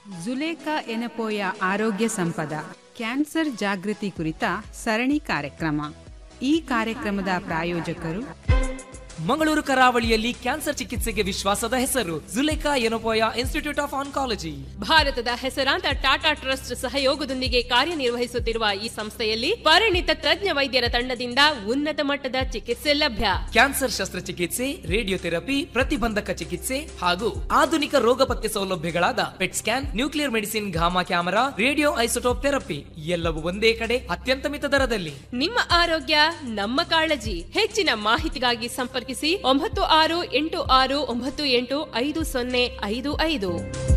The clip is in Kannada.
ಜುಲೇಖಾ ಎನಪೋಯ ಆರೋಗ್ಯ ಸಂಪದ ಕ್ಯಾನ್ಸರ್ ಜಾಗೃತಿ ಕುರಿತ ಸರಣಿ ಕಾರ್ಯಕ್ರಮ ಈ ಕಾರ್ಯಕ್ರಮದ ಪ್ರಾಯೋಜಕರು ಮಂಗಳೂರು ಕರಾವಳಿಯಲ್ಲಿ ಕ್ಯಾನ್ಸರ್ ಚಿಕಿತ್ಸೆಗೆ ವಿಶ್ವಾಸದ ಹೆಸರು Zulekha Yenepoya institute of oncology ಭಾರತದ ಹೆಸರಾಂತ ಟಾಟಾ ಟ್ರಸ್ಟ್ ಸಹಯೋಗದೊಂದಿಗೆ ಕಾರ್ಯನಿರ್ವಹಿಸುತ್ತಿರುವ ಈ ಸಂಸ್ಥೆಯಲ್ಲಿ ಪರಿಣಿತ ತಜ್ಞ ವೈದ್ಯರ ತಂಡದಿಂದ ಉನ್ನತ ಮಟ್ಟದ ಚಿಕಿತ್ಸೆ ಲಭ್ಯ ಕ್ಯಾನ್ಸರ್ ಶಸ್ತ್ರಚಿಕಿತ್ಸೆ ರೇಡಿಯೋಥೆರಪಿ ಪ್ರತಿಬಂಧಕ ಚಿಕಿತ್ಸೆ ಹಾಗೂ ಆಧುನಿಕ ರೋಗ ಪತ್ತೆ ಸೌಲಭ್ಯಗಳಾದ PET scan nuclear medicine gamma camera radioisotope therapy ಎಲ್ಲವೂ ಒಂದೇ ಕಡೆ ಅತ್ಯಂತ ಮಿತ ದರದಲ್ಲಿ ನಿಮ್ಮ ಆರೋಗ್ಯ ನಮ್ಮ ಕಾಳಜಿ ಹೆಚ್ಚಿನ ಮಾಹಿತಿಗಾಗಿ ಸಂಪರ್ಕಿಸಿ ಒಂಬತ್ತು ಆರು ಎಂಟು ಆರು ಒಂಬತ್ತು ಎಂಟು ಐದು ಸೊನ್ನೆ ಐದು ಐದು